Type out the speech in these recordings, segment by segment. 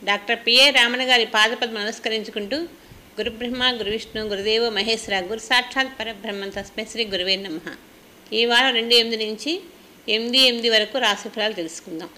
Doctor PA Ramana గారి పాదపద్మ నమస్కరించుకుంటూ గురు బ్రహ్మ గురు విష్ణు గురుదేవ మహేశ్వర గురు సాక్షాత్ పరబ్రహ్మ తస్మై శ్రీ గురువే నమ ఈ వారం రెండు ఎనిమిది నుంచి ఎనిమిది ఎనిమిది వరకు రాశి ఫలాలు తెలుసుకుందాం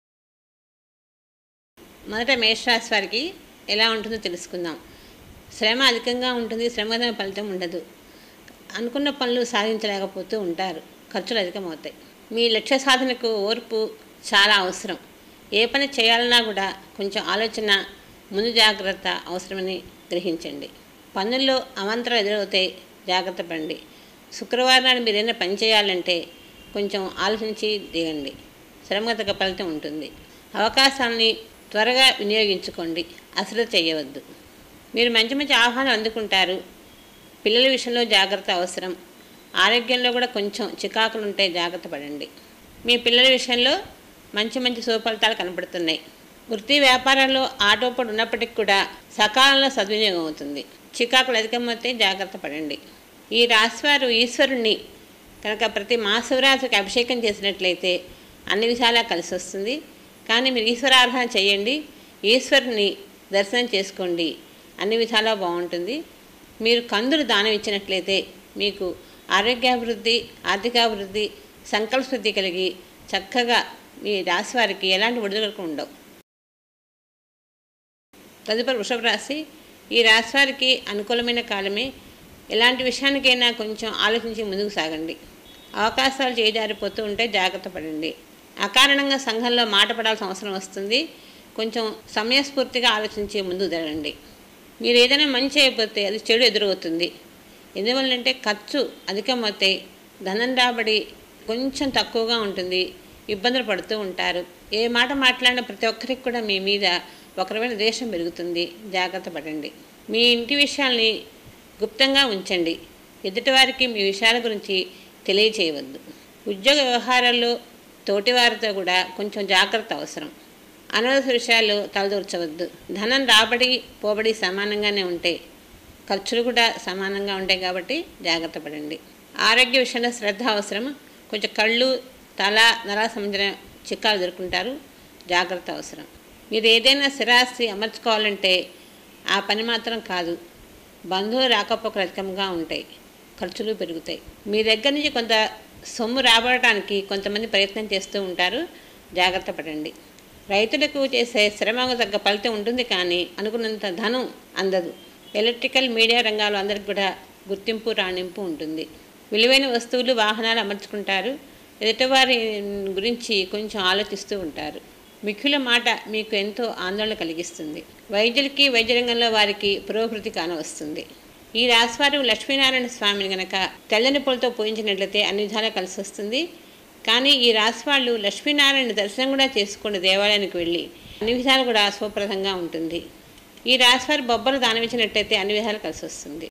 మొదట మేషరాశి వారికి ఎలా ఉంటుందో తెలుసుకుందాం శ్రమ అధికంగా ఉంటుంది శ్రమగత ఫలితం ఉండదు అనుకున్న పనులు సాధించలేకపోతూ ఉంటారు ఖర్చులు అధికమవుతాయి మీ లక్ష్య సాధనకు ఓర్పు చాలా అవసరం ఏ పని చేయాలన్నా కూడా కొంచెం ఆలోచన ముందు జాగ్రత్త అవసరమని గ్రహించండి పనుల్లో అవాంతరాలు ఎదురవుతాయి జాగ్రత్త పడండి శుక్రవారం నాడు మీరు ఏదైనా పని చేయాలంటే కొంచెం ఆలోచించి దిగండి శ్రమగత ఫలితం ఉంటుంది అవకాశాన్ని త్వరగా వినియోగించుకోండి అసలు చేయవద్దు మీరు మంచి మంచి ఆహ్వానం అందుకుంటారు పిల్లల విషయంలో జాగ్రత్త అవసరం ఆరోగ్యంలో కూడా కొంచెం చికాకులు ఉంటే జాగ్రత్త పడండి మీ పిల్లల విషయంలో మంచి మంచి సుఫలితాలు కనపడుతున్నాయి వృత్తి వ్యాపారాల్లో ఆటోపడి ఉన్నప్పటికీ కూడా సకాలంలో సద్వినియోగం అవుతుంది చికాకులు అధికమైతే జాగ్రత్త పడండి ఈ రాశివారు ఈశ్వరుణ్ణి కనుక ప్రతి మాసవరాత్రికి అభిషేకం చేసినట్లయితే అన్ని విధాలా కలిసి వస్తుంది కానీ మీరు ఈశ్వరారాధన చేయండి ఈశ్వరుని దర్శనం చేసుకోండి అన్ని విధాలా బాగుంటుంది మీరు కందులు దానం ఇచ్చినట్లయితే మీకు ఆరోగ్యాభివృద్ధి ఆర్థికాభివృద్ధి సంకల్పశుద్ధి కలిగి చక్కగా మీ రాశి వారికి ఎలాంటి విడుదలకు ఉండవు తదుపరి వృషభ రాశి ఈ రాశి వారికి అనుకూలమైన కాలమే ఎలాంటి విషయానికైనా కొంచెం ఆలోచించి ముందుకు సాగండి అవకాశాలు చేజారిపోతూ ఉంటే జాగ్రత్త పడండి అకారణంగా సంఘంలో మాట పడాల్సిన అవసరం వస్తుంది కొంచెం సమయస్ఫూర్తిగా ఆలోచించి ముందుకు జరగండి మీరు ఏదైనా మంచి అయిపోతే అది చెడు ఎదురవుతుంది ఎందువల్లంటే ఖర్చు అధికమవుతాయి ధనం రాబడి కొంచెం తక్కువగా ఉంటుంది ఇబ్బందులు పడుతూ ఉంటారు ఏ మాట మాట్లాడిన ప్రతి ఒక్కరికి కూడా మీ మీద ఒకరమైన ద్వేషం పెరుగుతుంది జాగ్రత్త పడండి మీ ఇంటి విషయాల్ని గుప్తంగా ఉంచండి ఎదుటివారికి మీ విషయాల గురించి తెలియచేయవద్దు ఉద్యోగ వ్యవహారాల్లో తోటివారితో కూడా కొంచెం జాగ్రత్త అవసరం అనవసర విషయాలు తలదూర్చవద్దు ధనం రాబడి పోబడి సమానంగానే ఉంటాయి ఖర్చులు కూడా సమానంగా ఉంటాయి కాబట్టి జాగ్రత్త పడండి ఆరోగ్య విషయంలో శ్రద్ధ అవసరం కొంచెం కళ్ళు తల నర సంబంధించిన చిక్కాలు దొరుకుంటారు జాగ్రత్త అవసరం మీరు ఏదైనా స్థిరాస్తి అమర్చుకోవాలంటే ఆ పని మాత్రం కాదు బంధువులు రాకపోకలు అధికంగా ఉంటాయి ఖర్చులు పెరుగుతాయి మీ దగ్గర నుంచి కొంత సొమ్ము రాబడటానికి కొంతమంది ప్రయత్నం చేస్తూ ఉంటారు జాగ్రత్త పడండి రైతులకు చేసే శ్రమకు తగ్గ ఫలితం ఉంటుంది కానీ అనుకున్నంత ధనం అందదు ఎలక్ట్రికల్ మీడియా రంగాలు అందరికి కూడా గుర్తింపు రాణింపు ఉంటుంది విలువైన వస్తువులు వాహనాలు అమర్చుకుంటారు ఎదుటివారి గురించి కొంచెం ఆలోచిస్తూ ఉంటారు మిక్కుల మాట మీకు ఎంతో ఆందోళన కలిగిస్తుంది వైద్యులకి వైద్య రంగంలో వారికి పురోభివృద్ధి కానవస్తుంది ఈ రాశివారు లక్ష్మీనారాయణ స్వామిని గనక తెల్లని పూలతో పూజించినట్లయితే అన్ని విధాలా కలిసి వస్తుంది కానీ ఈ రాశి వాళ్ళు లక్ష్మీనారాయణ దర్శనం కూడా చేసుకోండి దేవాలయానికి వెళ్ళి అన్ని విధాలు కూడా శుభప్రదంగా ఉంటుంది ఈ రాశివారి బొబ్బలు దానమిచ్చినట్టయితే అన్ని విధాలు కలిసి వస్తుంది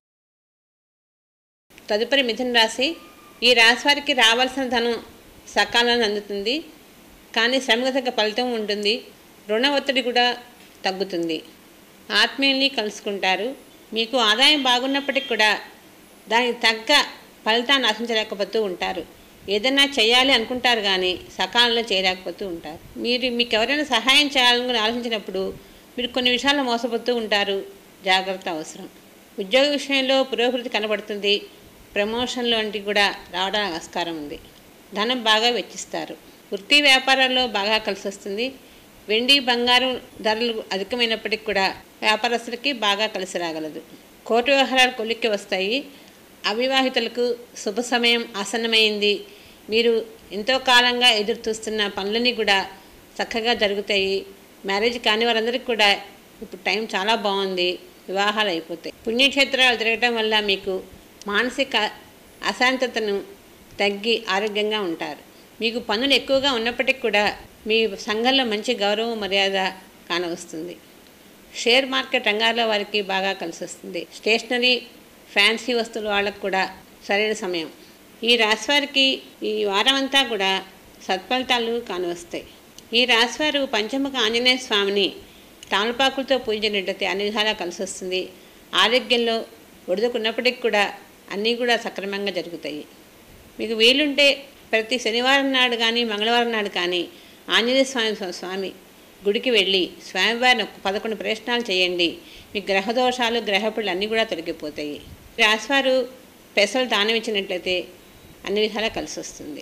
తదుపరి మిథున రాశి ఈ రాశివారికి రావాల్సిన ధనం సకాలంలో అందుతుంది కానీ శ్రమకు తగ్గ ఫలితం ఉంటుంది రుణ ఒత్తిడి కూడా తగ్గుతుంది ఆత్మీయుల్ని కలుసుకుంటారు మీకు ఆదాయం బాగున్నప్పటికి కూడా దానికి తగ్గ ఫలితాన్ని ఆశించలేకపోతూ ఉంటారు ఏదైనా చేయాలి అనుకుంటారు కానీ సకాలంలో చేయలేకపోతూ ఉంటారు మీరు మీకు ఎవరైనా సహాయం చేయాలని ఆలోచించినప్పుడు మీరు కొన్ని విషయాల్లో మోసపోతూ ఉంటారు జాగ్రత్త అవసరం ఉద్యోగ విషయంలో పురోభివృద్ధి కనబడుతుంది ప్రమోషన్లు వంటివి కూడా రావడానికి ఆస్కారం ఉంది ధనం బాగా వెచ్చిస్తారు వృత్తి వ్యాపారాల్లో బాగా కలిసి వస్తుంది వెండి బంగారం ధరలు అధికమైనప్పటికీ కూడా వ్యాపారస్తులకి బాగా కలిసి రాగలదు కోర్టు వ్యవహారాలు కొలిక్కి వస్తాయి అవివాహితులకు శుభ సమయం ఆసన్నమైంది మీరు ఎంతో కాలంగా ఎదురు చూస్తున్న పనులన్నీ కూడా చక్కగా జరుగుతాయి మ్యారేజ్ కాని వారందరికీ కూడా ఇప్పుడు టైం చాలా బాగుంది వివాహాలు అయిపోతాయి పుణ్యక్షేత్రాలు తిరగటం వల్ల మీకు మానసిక అశాంతతను తగ్గి ఆరోగ్యంగా ఉంటారు మీకు పనులు ఎక్కువగా ఉన్నప్పటికీ కూడా మీ సంఘంలో మంచి గౌరవం మర్యాద కానవస్తుంది షేర్ మార్కెట్ రంగాల్లో వారికి బాగా కలిసి వస్తుంది స్టేషనరీ ఫ్యాన్సీ వస్తువుల వాళ్ళకు కూడా సరైన సమయం ఈ రాశివారికి ఈ వారం అంతా కూడా సత్ఫలితాలు కానవస్తాయి ఈ రాశివారు పంచముఖ ఆంజనేయ స్వామిని తామలపాకులతో పూజించినట్టయితే అన్ని విధాలా కలిసి వస్తుంది ఆరోగ్యంలో ఒడిదుకున్నప్పటికి కూడా అన్నీ కూడా సక్రమంగా జరుగుతాయి మీకు వీలుంటే ప్రతి శనివారం నాడు కానీ మంగళవారం నాడు కానీ ఆంజనేయ స్వామి స్వామి గుడికి వెళ్ళి స్వామివారిని ఒక పదకొండు ప్రయత్నాలు చేయండి మీ గ్రహదోషాలు గ్రహపుళ్ళు అన్నీ కూడా తొలగిపోతాయి రాశివారు పెసలు దానం ఇచ్చినట్లయితే అన్ని విధాలా కలిసి వస్తుంది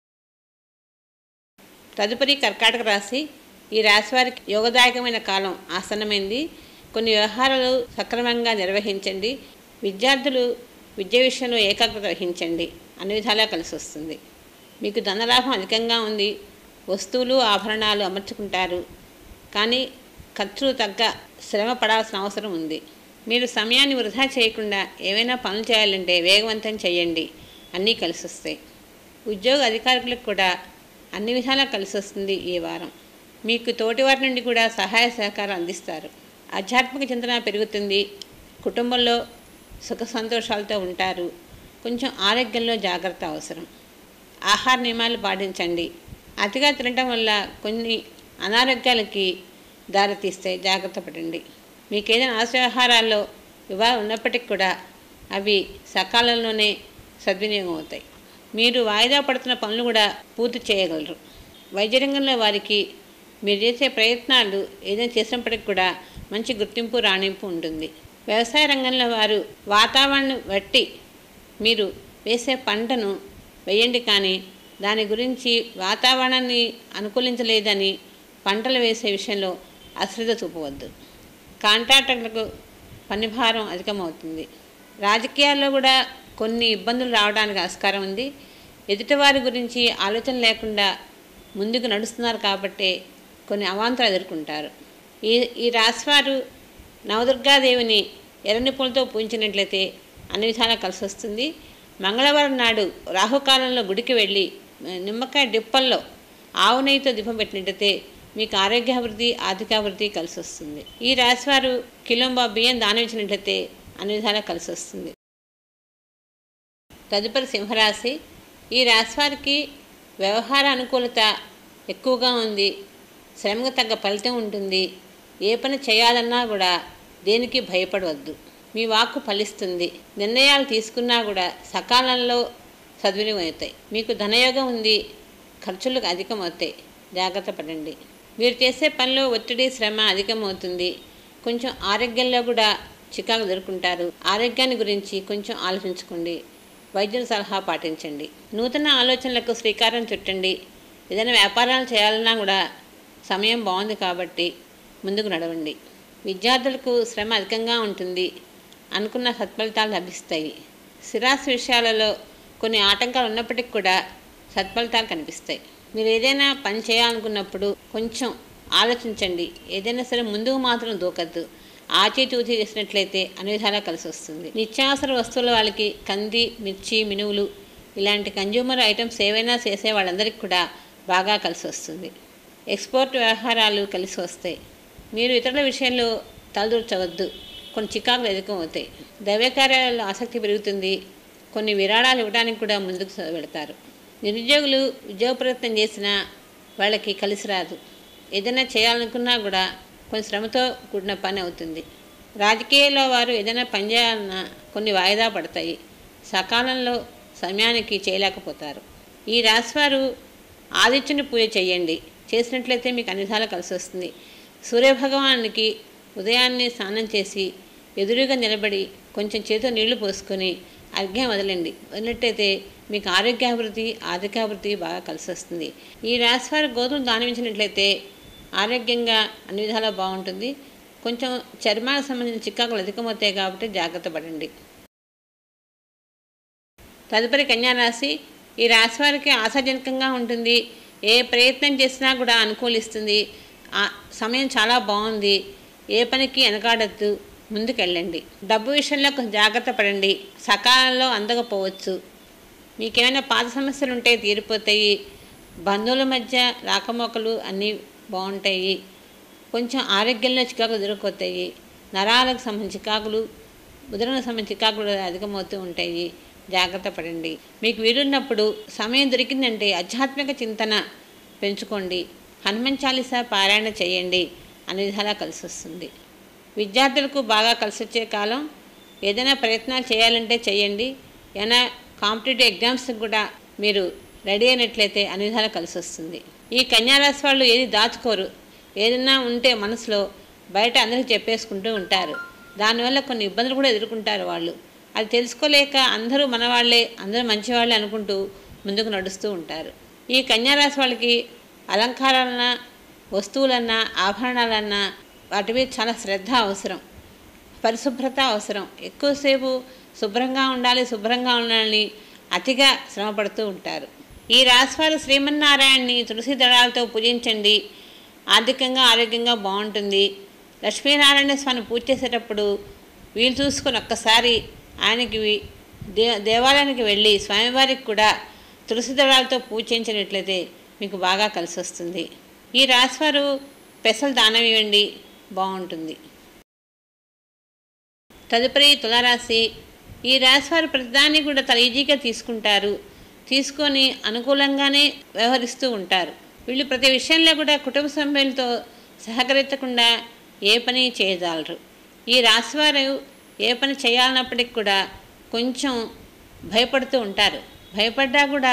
తదుపరి కర్కాటక రాశి ఈ రాశి వారికి యోగదాయకమైన కాలం ఆసన్నమైంది కొన్ని వ్యవహారాలు సక్రమంగా నిర్వహించండి విద్యార్థులు విద్య విషయంలో ఏకాగ్రత వహించండి అన్ని విధాలా కలిసి వస్తుంది మీకు ధనలాభం అధికంగా ఉంది వస్తువులు ఆభరణాలు అమర్చుకుంటారు కానీ ఖర్చులు తగ్గ శ్రమ పడాల్సిన అవసరం ఉంది మీరు సమయాన్ని వృధా చేయకుండా ఏవైనా పనులు చేయాలంటే వేగవంతం చేయండి అన్నీ కలిసి వస్తాయి ఉద్యోగ అధికారులకు కూడా అన్ని విధాలా కలిసి వస్తుంది ఈ వారం మీకు తోటివారి నుండి కూడా సహాయ సహకారం అందిస్తారు ఆధ్యాత్మిక చింతన పెరుగుతుంది కుటుంబంలో సుఖ సంతోషాలతో ఉంటారు కొంచెం ఆరోగ్యంలో జాగ్రత్త అవసరం ఆహార నియమాలు పాటించండి అతిగా తినటం వల్ల కొన్ని అనారోగ్యాలకి దారితీస్తాయి జాగ్రత్త పడండి మీకు ఏదైనా ఆహారాల్లో వివాహం ఉన్నప్పటికీ కూడా అవి సకాలంలోనే సద్వినియోగం అవుతాయి మీరు వాయిదా పడుతున్న పనులు కూడా పూర్తి చేయగలరు వైద్య రంగంలో వారికి మీరు చేసే ప్రయత్నాలు ఏదైనా చేసినప్పటికి కూడా మంచి గుర్తింపు రాణింపు ఉంటుంది వ్యవసాయ రంగంలో వారు వాతావరణం బట్టి మీరు వేసే పంటను వేయండి కానీ దాని గురించి వాతావరణాన్ని అనుకూలించలేదని పంటలు వేసే విషయంలో అశ్రద్ధ చూపవద్దు కాంట్రాక్టర్లకు పని భారం అధికమవుతుంది రాజకీయాల్లో కూడా కొన్ని ఇబ్బందులు రావడానికి ఆస్కారం ఉంది ఎదుటివారి గురించి ఆలోచన లేకుండా ముందుకు నడుస్తున్నారు కాబట్టి కొన్ని అవాంతరాలు ఎదుర్కొంటారు ఈ ఈ రాశివారు నవదుర్గాదేవిని ఎర్రని పూలతో పూజించినట్లయితే అన్ని విధాలా కలిసి వస్తుంది మంగళవారం నాడు రాహుకాలంలో గుడికి వెళ్ళి నిమ్మకాయ డిప్పల్లో ఆవు నెయ్యితో దీపం పెట్టినట్లయితే మీకు ఆరోగ్యాభివృద్ధి ఆర్థికాభివృద్ధి కలిసి వస్తుంది ఈ రాశివారు కిలోంబా బియ్యం దానం ఇచ్చినట్లయితే అన్ని విధాలా కలిసి వస్తుంది తదుపరి సింహరాశి ఈ రాశివారికి వ్యవహార అనుకూలత ఎక్కువగా ఉంది శ్రమకు తగ్గ ఫలితం ఉంటుంది ఏ పని చేయాలన్నా కూడా దేనికి భయపడవద్దు మీ వాక్కు ఫలిస్తుంది నిర్ణయాలు తీసుకున్నా కూడా సకాలంలో సద్వినియోగం అవుతాయి మీకు ధనయోగం ఉంది ఖర్చులు అధికమవుతాయి జాగ్రత్త పడండి మీరు చేసే పనిలో ఒత్తిడి శ్రమ అధికమవుతుంది కొంచెం ఆరోగ్యంలో కూడా చికాకు దొరుకుంటారు ఆరోగ్యాన్ని గురించి కొంచెం ఆలోచించుకోండి వైద్యుల సలహా పాటించండి నూతన ఆలోచనలకు శ్రీకారం చుట్టండి ఏదైనా వ్యాపారాలు చేయాలన్నా కూడా సమయం బాగుంది కాబట్టి ముందుకు నడవండి విద్యార్థులకు శ్రమ అధికంగా ఉంటుంది అనుకున్న సత్ఫలితాలు లభిస్తాయి స్థిరాస్తి విషయాలలో కొన్ని ఆటంకాలు ఉన్నప్పటికీ కూడా సత్ఫలితాలు కనిపిస్తాయి మీరు ఏదైనా పని చేయాలనుకున్నప్పుడు కొంచెం ఆలోచించండి ఏదైనా సరే ముందుకు మాత్రం దూకద్దు ఆచితూచి చేసినట్లయితే అన్ని విధాలా కలిసి వస్తుంది నిత్యావసర వస్తువుల వాళ్ళకి కంది మిర్చి మినువులు ఇలాంటి కన్జ్యూమర్ ఐటమ్స్ ఏవైనా చేసే వాళ్ళందరికీ కూడా బాగా కలిసి వస్తుంది ఎక్స్పోర్ట్ వ్యవహారాలు కలిసి వస్తాయి మీరు ఇతరుల విషయంలో తలదూర్చవద్దు కొన్ని చికాకులు ఎదుర్కొవుతాయి దైవ కార్యాలలో ఆసక్తి పెరుగుతుంది కొన్ని విరాళాలు ఇవ్వడానికి కూడా ముందుకు వెళతారు నిరుద్యోగులు ఉద్యోగ ప్రయత్నం చేసినా వాళ్ళకి కలిసి రాదు ఏదైనా చేయాలనుకున్నా కూడా కొంచెం శ్రమతో కూడిన పని అవుతుంది రాజకీయాల్లో వారు ఏదైనా పని చేయాలన్నా కొన్ని వాయిదా పడతాయి సకాలంలో సమయానికి చేయలేకపోతారు ఈ రాశివారు ఆదిత్యుని పూజ చేయండి చేసినట్లయితే మీకు అన్ని విధాలు కలిసి వస్తుంది సూర్యభగవానికి ఉదయాన్నే స్నానం చేసి ఎదురుగా నిలబడి కొంచెం చేతితో నీళ్లు పోసుకొని అర్ఘ్యం వదలండి వదిలినట్టయితే మీకు ఆరోగ్యాభివృద్ధి ఆర్థికాభివృద్ధి బాగా కలిసి వస్తుంది ఈ రాశివారు గోధుమ దానమించినట్లయితే ఆరోగ్యంగా అన్ని విధాలా బాగుంటుంది కొంచెం చర్మానికి సంబంధించిన చిక్కాకులు అధికమవుతాయి కాబట్టి జాగ్రత్త పడండి తదుపరి కన్యారాశి ఈ రాశి వారికి ఆశాజనకంగా ఉంటుంది ఏ ప్రయత్నం చేసినా కూడా అనుకూలిస్తుంది ఆ సమయం చాలా బాగుంది ఏ పనికి వెనకాడద్దు ముందుకెళ్ళండి డబ్బు విషయంలో కొంచెం జాగ్రత్త పడండి సకాలంలో అందకపోవచ్చు మీకేమైనా పాత సమస్యలు ఉంటే తీరిపోతాయి బంధువుల మధ్య రాకమోకలు అన్నీ బాగుంటాయి కొంచెం ఆరోగ్యంలో చికాకులు దొరికిపోతాయి నరాలకు సంబంధించి చికాకులు ఉదరకు సంబంధించి చికాకులు అధికమవుతూ ఉంటాయి జాగ్రత్త పడండి మీకు వీలున్నప్పుడు సమయం దొరికిందంటే ఆధ్యాత్మిక చింతన పెంచుకోండి హనుమాన్ చాలీసా పారాయణ చేయండి అన్ని విధాలా కలిసి వస్తుంది విద్యార్థులకు బాగా కలిసి వచ్చే కాలం ఏదైనా ప్రయత్నాలు చేయాలంటే చేయండి ఏమైనా కాంపిటేటివ్ ఎగ్జామ్స్కి కూడా మీరు రెడీ అయినట్లయితే అన్ని విధాలా కలిసి వస్తుంది ఈ కన్యారాశి వాళ్ళు ఏది దాచుకోరు ఏదైనా ఉంటే మనసులో బయట అందరికీ చెప్పేసుకుంటూ ఉంటారు దానివల్ల కొన్ని ఇబ్బందులు కూడా ఎదుర్కొంటారు వాళ్ళు అది తెలుసుకోలేక అందరూ మన వాళ్ళే అందరూ మంచివాళ్ళే అనుకుంటూ ముందుకు నడుస్తూ ఉంటారు ఈ కన్యారాశి వాళ్ళకి అలంకారాలన్నా వస్తువులన్నా ఆభరణాలన్నా వాటి మీద చాలా శ్రద్ధ అవసరం పరిశుభ్రత అవసరం ఎక్కువసేపు శుభ్రంగా ఉండాలి శుభ్రంగా ఉండాలని అతిగా శ్రమపడుతూ ఉంటారు ఈ రాశివారు శ్రీమన్నారాయణని తులసి దళాలతో పూజించండి ఆర్థికంగా ఆరోగ్యంగా బాగుంటుంది లక్ష్మీనారాయణ స్వామి పూజ చేసేటప్పుడు వీలు చూసుకొని ఒక్కసారి ఆయనకి వి- దే దేవాలయానికి వెళ్ళి స్వామివారికి కూడా తులసి దళాలతో పూజ చేయించినట్లయితే మీకు బాగా కలిసి వస్తుంది ఈ రాశివారు పెసలు దానం ఇవ్వండి బాగుంటుంది తదుపరి తులారాశి ఈ రాశి వారు ప్రతిదాన్ని కూడా చాలా ఈజీగా తీసుకుంటారు తీసుకొని అనుకూలంగానే వ్యవహరిస్తూ ఉంటారు వీళ్ళు ప్రతి విషయంలో కూడా కుటుంబ సభ్యులతో సహకరించకుండా ఏ పని చేయజాలరు ఈ రాశివారు ఏ పని చేయాలన్నప్పటికి కూడా కొంచెం భయపడుతూ ఉంటారు భయపడ్డా కూడా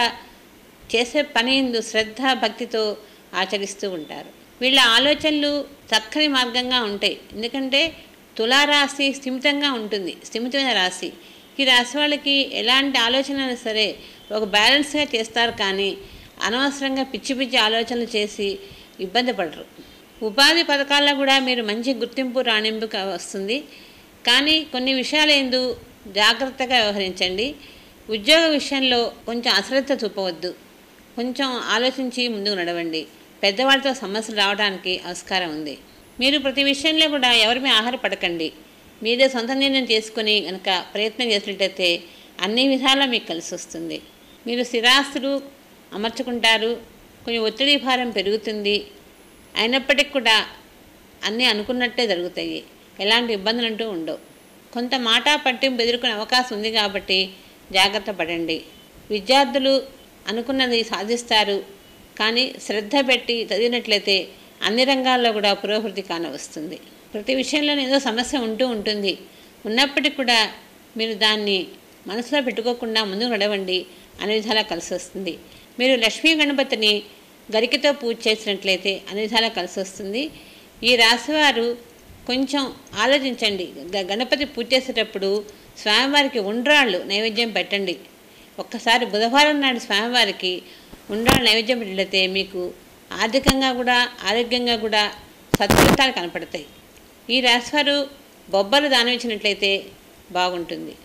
చేసే పని ఎందు శ్రద్ధ భక్తితో ఆచరిస్తూ ఉంటారు వీళ్ళ ఆలోచనలు చక్కని మార్గంగా ఉంటాయి ఎందుకంటే తులారాశి స్థిమితంగా ఉంటుంది స్థిమితమైన రాశి ఈ రాశి వాళ్ళకి ఎలాంటి ఆలోచన అయినా సరే ఒక బ్యాలెన్స్గా చేస్తారు కానీ అనవసరంగా పిచ్చి పిచ్చి ఆలోచనలు చేసి ఇబ్బంది పడరు ఉపాధి పథకాల్లో కూడా మీరు మంచి గుర్తింపు రాణింపు కా- వస్తుంది కానీ కొన్ని విషయాలు ఎందు జాగ్రత్తగా వ్యవహరించండి ఉద్యోగ విషయంలో కొంచెం అశ్రద్ధ చూపవద్దు కొంచెం ఆలోచించి ముందుకు నడవండి పెద్దవాళ్ళతో సమస్యలు రావడానికి ఆస్కారం ఉంది మీరు ప్రతి విషయంలో కూడా ఎవరి మీద ఆధారపడకండి మీరే సొంత నిర్ణయం చేసుకుని కనుక ప్రయత్నం చేసినట్టయితే అన్ని విధాలా మీకు కలిసి వస్తుంది మీరు స్థిరాస్తులు అమర్చుకుంటారు కొంచెం ఒత్తిడి భారం పెరుగుతుంది అయినప్పటికీ కూడా అన్నీ అనుకున్నట్టే జరుగుతాయి ఎలాంటి ఇబ్బందులు అంటూ ఉండవు కొంత మాట పట్టింపు ఎదుర్కొనే అవకాశం ఉంది కాబట్టి జాగ్రత్త పడండి విద్యార్థులు అనుకున్నది సాధిస్తారు కానీ శ్రద్ధ పెట్టి చదివినట్లయితే అన్ని రంగాల్లో కూడా పురోభివృద్ధి కానవస్తుంది ప్రతి విషయంలో ఏదో సమస్య ఉంటూ ఉంటుంది ఉన్నప్పటికీ కూడా మీరు దాన్ని మనసులో పెట్టుకోకుండా ముందుకు నడవండి అనే విధాలా కలిసి వస్తుంది మీరు లక్ష్మీ గణపతిని గరికతో పూజ చేసినట్లయితే అన్ని విధాలా కలిసి వస్తుంది ఈ రాశివారు కొంచెం ఆలోచించండి గ- గణపతి పూజ చేసేటప్పుడు స్వామివారికి ఉండ్రాళ్ళు నైవేద్యం పెట్టండి ఒక్కసారి బుధవారం నాడు స్వామివారికి ఉండ్రాళ్ళు నైవేద్యం పెట్టినట్లయితే మీకు ఆర్థికంగా కూడా ఆరోగ్యంగా కూడా సత్ఫలితాలు కనపడతాయి ఈ రాశివారు బొబ్బలు దానం ఇచ్చినట్లయితే బాగుంటుంది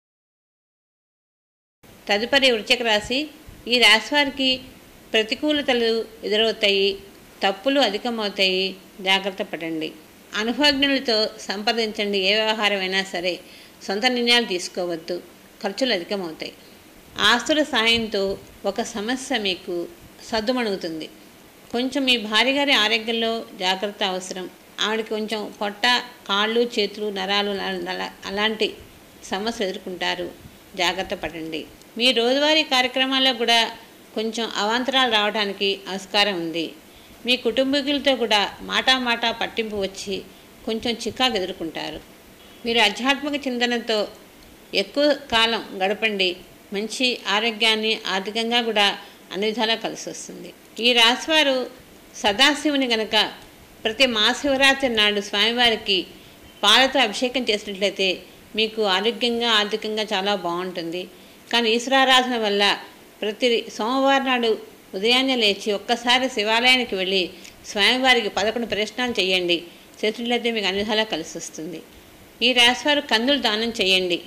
తదుపరి వృశ్చిక రాశి ఈ రాశి వారికి ప్రతికూలతలు ఎదురవుతాయి తప్పులు అధికమవుతాయి జాగ్రత్త పడండి అనుభవజ్ఞులతో సంప్రదించండి ఏ వ్యవహారమైనా సరే సొంత నిర్ణయాలు తీసుకోవద్దు ఖర్చులు అధికమవుతాయి ఆస్తుల సాయంతో ఒక సమస్య మీకు సద్దుమణుగుతుంది కొంచెం మీ భార్య గారి ఆరోగ్యంలో జాగ్రత్త అవసరం ఆవిడకి కొంచెం పొట్ట కాళ్ళు చేతులు నరాలు ల- నల- అలాంటి సమస్యలు ఎదుర్కొంటారు జాగ్రత్త పడండి మీ రోజువారీ కార్యక్రమాల్లో కూడా కొంచెం అవాంతరాలు రావడానికి ఆస్కారం ఉంది మీ కుటుంబీకులతో కూడా మాటా మాటా పట్టింపు వచ్చి కొంచెం చికాకు ఎదుర్కొంటారు మీరు ఆధ్యాత్మిక చింతనతో ఎక్కువ కాలం గడపండి మంచి ఆరోగ్యాన్ని ఆర్థికంగా కూడా అన్ని విధాలా కలిసి వస్తుంది ఈ రాశివారు సదాశివుని గనక ప్రతి మహాశివరాత్రి నాడు స్వామివారికి పాలతో అభిషేకం చేసినట్లయితే మీకు ఆరోగ్యంగా ఆర్థికంగా చాలా బాగుంటుంది కానీ ఈశ్వరారాధన వల్ల ప్రతి సోమవారం నాడు ఉదయాన్నే లేచి ఒక్కసారి శివాలయానికి వెళ్ళి స్వామివారికి పదకొండు ప్రశ్నలు చేయండి చేసినట్లయితే మీకు అన్ని విధాలా కలిసి వస్తుంది ఈ రాశివారు కందులు దానం చేయండి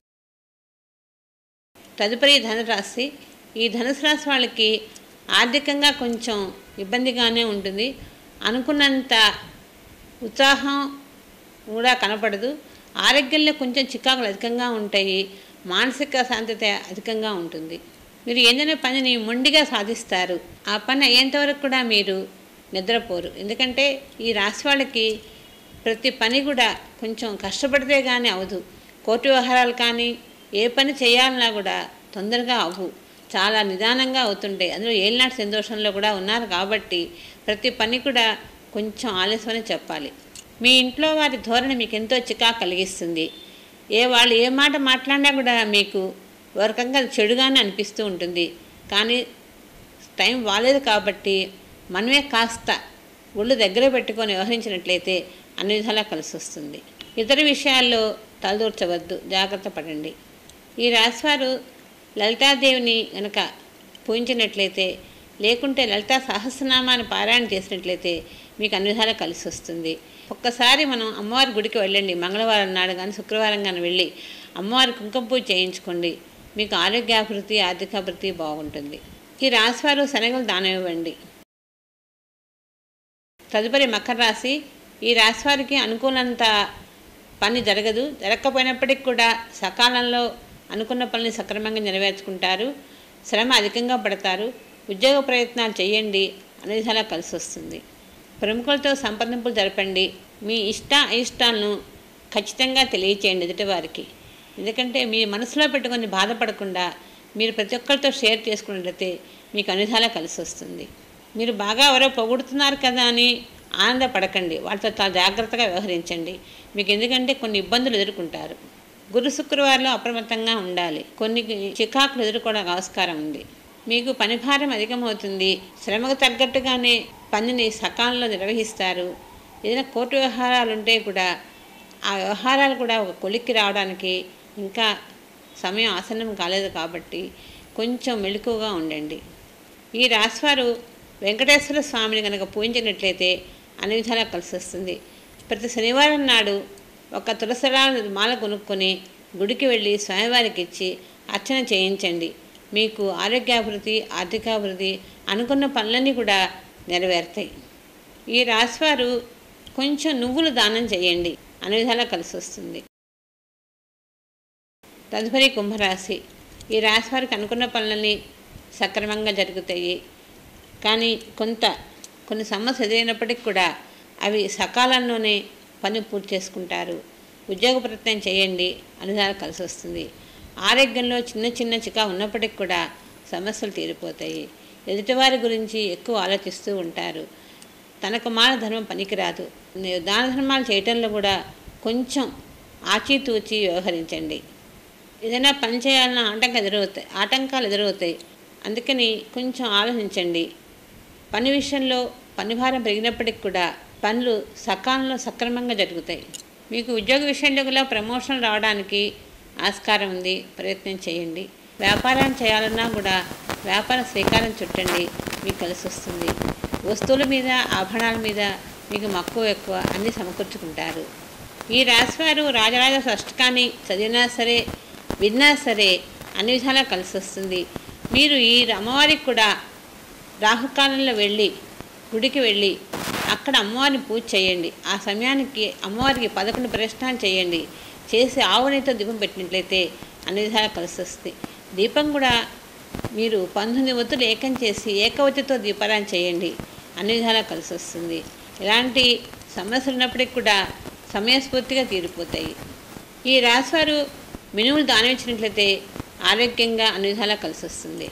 తదుపరి ధనురాశి ఈ ధనుసు రాశి వాళ్ళకి ఆర్థికంగా కొంచెం ఇబ్బందిగానే ఉంటుంది అనుకున్నంత ఉత్సాహం కూడా కనపడదు ఆరోగ్యంలో కొంచెం చికాకులు అధికంగా ఉంటాయి మానసిక శాంతత అధికంగా ఉంటుంది మీరు ఏదైనా పనిని మొండిగా సాధిస్తారు ఆ పని అయ్యేంతవరకు కూడా మీరు నిద్రపోరు ఎందుకంటే ఈ రాశి వాళ్ళకి ప్రతి పని కూడా కొంచెం కష్టపడితే కానీ అవదు కోర్టు వ్యవహారాలు కానీ ఏ పని చేయాలన్నా కూడా తొందరగా అవ్వు చాలా నిదానంగా అవుతుంటాయి అందులో ఏలినాటి సంతోషంలో కూడా ఉన్నారు కాబట్టి ప్రతి పని కూడా కొంచెం ఆలస్యమని చెప్పాలి మీ ఇంట్లో వారి ధోరణి మీకు ఎంతో చికాకు కలిగిస్తుంది ఏ వాళ్ళు ఏ మాట మాట్లాడినా కూడా మీకు ఒక రకంగా అది చెడుగానే అనిపిస్తూ ఉంటుంది కానీ టైం బాలేదు కాబట్టి మనమే కాస్త ఒళ్ళు దగ్గర పెట్టుకొని వ్యవహరించినట్లయితే అన్ని విధాలా కలిసి వస్తుంది ఇతర విషయాల్లో తలదూర్చవద్దు జాగ్రత్త పడండి ఈ రాశివారు లలితాదేవిని గనక పూజించినట్లయితే లేకుంటే లలితా సహస్రనామాన్ని పారాయణ చేసినట్లయితే మీకు అన్ని విధాలా కలిసి వస్తుంది ఒక్కసారి మనం అమ్మవారి గుడికి వెళ్ళండి మంగళవారం నాడు కానీ శుక్రవారం కానీ వెళ్ళి అమ్మవారి కుంకుమ పూజ చేయించుకోండి మీకు ఆరోగ్యాభివృద్ధి ఆర్థికాభివృద్ధి బాగుంటుంది ఈ రాశివారు శనగలు దానం ఇవ్వండి తదుపరి మకర రాశి ఈ రాశి వారికి అనుకున్నంత పని జరగదు జరగకపోయినప్పటికీ కూడా సకాలంలో అనుకున్న పనిని సక్రమంగా నెరవేర్చుకుంటారు శ్రమ అధికంగా పడతారు ఉద్యోగ ప్రయత్నాలు చేయండి అన్ని విధాలా కలిసి వస్తుంది ప్రముఖులతో సంప్రదింపులు జరపండి మీ ఇష్ట అయిష్టాలను ఖచ్చితంగా తెలియచేయండి ఎదుటివారికి ఎందుకంటే మీ మనసులో పెట్టుకొని బాధపడకుండా మీరు ప్రతి ఒక్కరితో షేర్ చేసుకున్నట్లయితే మీకు అన్ని విధాలా కలిసి వస్తుంది మీరు బాగా ఎవరో పొగుడుతున్నారు కదా అని ఆనందపడకండి వాళ్ళతో చాలా జాగ్రత్తగా వ్యవహరించండి మీకు ఎందుకంటే కొన్ని ఇబ్బందులు ఎదుర్కొంటారు గురు శుక్రవారంలో అప్రమత్తంగా ఉండాలి కొన్ని చికాకులు ఎదుర్కోవడానికి ఆస్కారం ఉంది మీకు పనిభారం అధికమవుతుంది శ్రమకు తగ్గట్టుగానే పనిని సకాలంలో నిర్వహిస్తారు ఏదైనా కోర్టు వ్యవహారాలు ఉంటే కూడా ఆ వ్యవహారాలు కూడా ఒక కొలిక్కి రావడానికి ఇంకా సమయం ఆసన్నం కాలేదు కాబట్టి కొంచెం మెలకువగా ఉండండి ఈ రాశివారు వెంకటేశ్వర స్వామిని కనుక పూజించినట్లయితే అన్ని విధాలా కలిసి వస్తుంది ప్రతి శనివారం నాడు ఒక తులసిరాల మాల కొనుక్కొని గుడికి వెళ్ళి స్వామివారికి ఇచ్చి అర్చన చేయించండి మీకు ఆరోగ్యాభివృద్ధి ఆర్థికాభివృద్ధి అనుకున్న పనులన్నీ కూడా నెరవేరుతాయి ఈ రాశివారు కొంచెం నువ్వులు దానం చేయండి అన్ని విధాలా కలిసి వస్తుంది తదుపరి కుంభరాశి ఈ రాశి వారికి అనుకున్న పనులన్నీ సక్రమంగా జరుగుతాయి కానీ కొంత కొన్ని సమస్యలు ఎదురైనప్పటికీ కూడా అవి సకాలంలోనే పని పూర్తి చేసుకుంటారు ఉద్యోగ ప్రయత్నం చేయండి అనుదానం కలిసి వస్తుంది ఆరోగ్యంలో చిన్న చిన్న చికా ఉన్నప్పటికీ కూడా సమస్యలు తీరిపోతాయి ఎదుటివారి గురించి ఎక్కువ ఆలోచిస్తూ ఉంటారు తనకు మాన ధర్మం పనికిరాదు దాన ధర్మాలు చేయటంలో కూడా కొంచెం ఆచితూచి వ్యవహరించండి ఏదైనా పని చేయాలన్న ఆటంకం ఎదురవుతాయి ఆటంకాలు ఎదురవుతాయి అందుకని కొంచెం ఆలోచించండి పని విషయంలో పని భారం పెరిగినప్పటికి కూడా పనులు సకాలంలో సక్రమంగా జరుగుతాయి మీకు ఉద్యోగ విషయంలో కూడా ప్రమోషన్ రావడానికి ఆస్కారం ఉంది ప్రయత్నం చేయండి వ్యాపారం చేయాలన్నా కూడా వ్యాపార శ్రీకారం చుట్టండి మీకు కలిసి వస్తుంది వస్తువుల మీద ఆభరణాల మీద మీకు మక్కువ ఎక్కువ అన్నీ సమకూర్చుకుంటారు ఈ రాశివారు రాజరాజ షష్టకాన్ని చదివినా సరే విన్నా సరే అన్ని విధాలా కలిసి వస్తుంది మీరు ఈ అమ్మవారికి కూడా రాహుకాలంలో వెళ్ళి గుడికి వెళ్ళి అక్కడ అమ్మవారిని పూజ చేయండి ఆ సమయానికి అమ్మవారికి పదకొండు ప్రశ్నలు చేయండి చేసి ఆవునితో దీపం పెట్టినట్లయితే అన్ని విధాలా కలిసి వస్తుంది దీపం కూడా మీరు పంతొమ్మిది ఒత్తులు ఏకం చేసి ఏకవతితో దీపారాయణ చేయండి అన్ని విధాలా కలిసి వస్తుంది ఇలాంటి సమస్యలు ఉన్నప్పటికీ కూడా సమయస్ఫూర్తిగా తీరిపోతాయి ఈ రాశివారు మినుములు దానం ఇచ్చినట్లయితే ఆరోగ్యంగా అన్ని విధాలా కలిసి వస్తుంది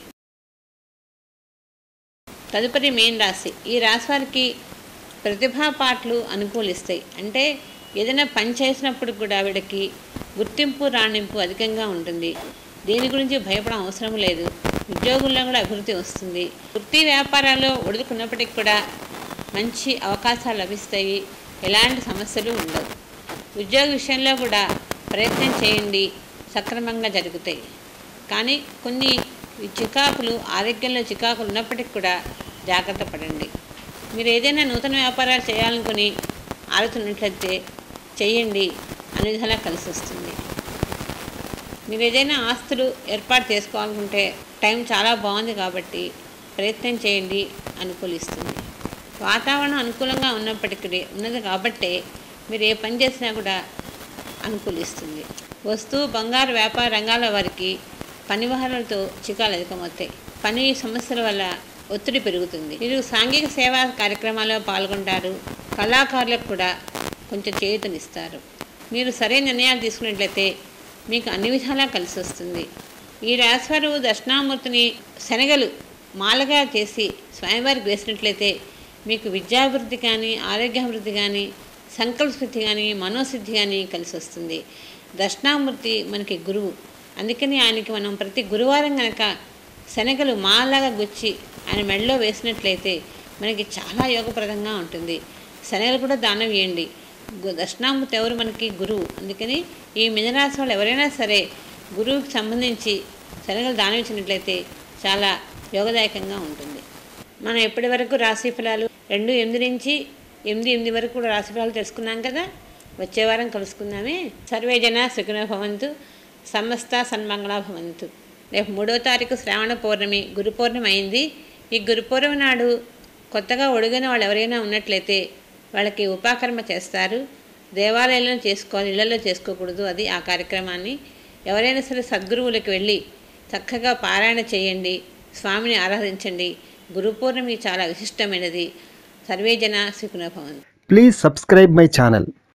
తదుపరి మెయిన్ రాశి ఈ రాశి వారికి ప్రతిభా పాటలు అనుకూలిస్తాయి అంటే ఏదైనా పని చేసినప్పుడు కూడా వీడికి గుర్తింపు రాణింపు అధికంగా ఉంటుంది దేని గురించి భయపడడం అవసరం లేదు ఉద్యోగుల్లో కూడా అభివృద్ధి వస్తుంది వృత్తి వ్యాపారాల్లో ఒడుకున్నప్పటికి కూడా మంచి అవకాశాలు లభిస్తాయి ఎలాంటి సమస్యలు ఉండవు ఉద్యోగ విషయంలో కూడా ప్రయత్నం చేయండి సక్రమంగా జరుగుతాయి కానీ కొన్ని చికాకులు ఆరోగ్యంలో చికాకులు ఉన్నప్పటికీ కూడా జాగ్రత్త పడండి మీరు ఏదైనా నూతన వ్యాపారాలు చేయాలనుకుని ఆలోచనట్లయితే చేయండి అన్ని విధాలా కలిసి వస్తుంది మీరు ఏదైనా ఆస్తులు ఏర్పాటు చేసుకోవాలనుకుంటే టైం చాలా బాగుంది కాబట్టి ప్రయత్నం చేయండి అనుకూలిస్తుంది వాతావరణం అనుకూలంగా ఉన్నప్పటికీ ఉన్నది కాబట్టే మీరు ఏ పని చేసినా కూడా అనుకూలిస్తుంది వస్తువు బంగారు వ్యాపార రంగాల వారికి పని వాహనాలతో చికాలు అధికమవుతాయి పని సమస్యల వల్ల ఒత్తిడి పెరుగుతుంది మీరు సాంఘిక సేవా కార్యక్రమాల్లో పాల్గొంటారు కళాకారులకు కూడా కొంచెం చేయూతనిస్తారు మీరు సరైన నిర్ణయాలు తీసుకున్నట్లయితే మీకు అన్ని విధాలా కలిసి వస్తుంది ఈ రాశివారు దక్షిణామూర్తిని శనగలు మాలగా చేసి స్వామివారికి వేసినట్లయితే మీకు విద్యాభివృద్ధి కానీ ఆరోగ్యాభివృద్ధి కానీ సంకల్పసిద్ధి కానీ మనోసిద్ధి కానీ కలిసి వస్తుంది దక్షిణామూర్తి మనకి గురువు అందుకని ఆయనకి మనం ప్రతి గురువారం కనుక శనగలు మాలాగా గుచ్చి ఆయన మెడలో వేసినట్లయితే మనకి చాలా యోగప్రదంగా ఉంటుంది శనగలు కూడా దానం ఇవ్వండి గు- దక్షిణామూర్తి ఎవరు మనకి గురువు అందుకని ఈ మిథునరాశి వాళ్ళు ఎవరైనా సరే గురువుకి సంబంధించి శనగలు దానం ఇచ్చినట్లయితే చాలా యోగదాయకంగా ఉంటుంది మనం ఎప్పటి వరకు రాశి ఫలాలు రెండు ఎనిమిది నుంచి ఎనిమిది ఎనిమిది వరకు కూడా రాశి ఫలాలు తెలుసుకున్నాం కదా వచ్చే వారం కలుసుకుందామే సర్వే జన సుఖినో భవంతు సమస్త సన్మంగళ భవంతు రేపు మూడో తారీఖు శ్రావణ పౌర్ణమి గురు పౌర్ణమి అయింది ఈ గురు పౌర్ణమి నాడు కొత్తగా ఒడిగిన వాళ్ళు ఎవరైనా ఉన్నట్లయితే వాళ్ళకి ఉపాకర్మ చేస్తారు దేవాలయంలో చేసుకోవాలి ఇళ్లలో చేసుకోకూడదు అది ఆ కార్యక్రమాన్ని ఎవరైనా సరే సద్గురువులకు వెళ్ళి చక్కగా పారాయణ చేయండి స్వామిని ఆరాధించండి గురు పౌర్ణమి చాలా విశిష్టమైనది సర్వే జన సుఖినో భవంతు Please subscribe my channel.